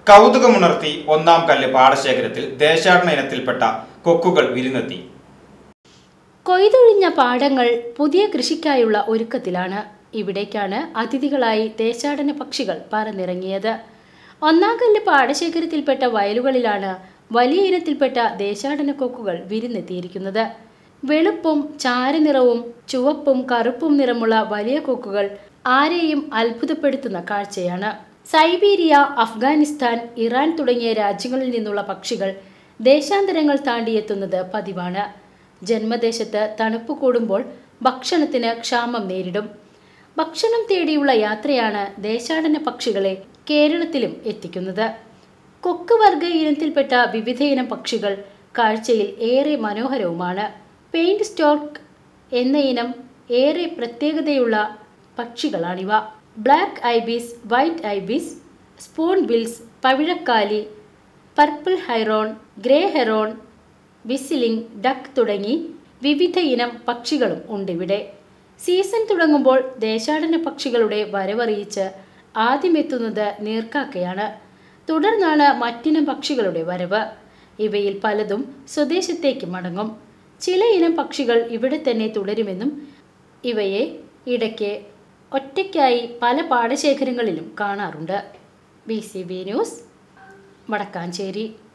കൗതുകമുണർത്തി ഒന്നാം കല്ല് പാടശേഖരത്തിൽ ദേശാടന ഇനത്തിൽപ്പെട്ട കൊക്കുകൾ വിരുന്നെത്തി കൊയ്തൊഴിഞ്ഞ പാടങ്ങൾ പുതിയ കൃഷിക്കായുള്ള ഒരുക്കത്തിലാണ് ഇവിടേക്കാണ് അതിഥികളായി ദേശാടന പക്ഷികൾ പറന്നിറങ്ങിയത് ഒന്നാംകല്ല് പാടശേഖരത്തിൽപ്പെട്ട വയലുകളിലാണ് വലിയ ഇനത്തിൽപ്പെട്ട ദേശാടന കൊക്കുകൾ വിരുന്നെത്തിയിരിക്കുന്നത് വെളുപ്പും ചാരനിറവും ചുവപ്പും കറുപ്പും നിറമുള്ള വലിയ കൊക്കുകൾ ആരെയും അത്ഭുതപ്പെടുത്തുന്ന കാഴ്ചയാണ് സൈബീരിയ അഫ്ഗാനിസ്ഥാൻ ഇറാൻ തുടങ്ങിയ രാജ്യങ്ങളിൽ നിന്നുള്ള പക്ഷികൾ ദേശാന്തരങ്ങൾ താണ്ടിയെത്തുന്നത് പതിവാണ് ജന്മദേശത്ത് തണുപ്പ് കൂടുമ്പോൾ ഭക്ഷണത്തിന് ക്ഷാമം നേരിടും ഭക്ഷണം തേടിയുള്ള യാത്രയാണ് ദേശാടന പക്ഷികളെ കേരളത്തിലും എത്തിക്കുന്നത് കൊക്ക് വർഗ ഇനത്തിൽപ്പെട്ട വിവിധയിനം പക്ഷികൾ കാഴ്ചയിൽ ഏറെ മനോഹരവുമാണ് പെയിന്റ് സ്റ്റോർക്ക് എന്ന ഇനം ഏറെ പ്രത്യേകതയുള്ള പക്ഷികളാണിവ black ibis white ibis spoonbills പവിഴക്കാലി purple heron grey heron whistling duck തുടങ്ങി വിവിധ ഇനം പക്ഷികളും ഉണ്ടിവിടെ സീസൺ തുടങ്ങുമ്പോൾ ദേശാടന പക്ഷികളുടെ വരവറിയിച്ച് ആദ്യമെത്തുന്നത് നീർക്കാക്കയാണ് തുടർന്നാണ് മറ്റിനം പക്ഷികളുടെ വരവ് ഇവയിൽ പലതും സ്വദേശത്തേക്ക് മടങ്ങും ചില ഇനം പക്ഷികൾ ഇവിടെ തന്നെ തുടരുമെന്നും ഇവയെ ഇടയ്ക്ക് ഒറ്റയ്ക്കായി പല പാടശേഖരങ്ങളിലും കാണാറുണ്ട് B C B news Vadakkanchery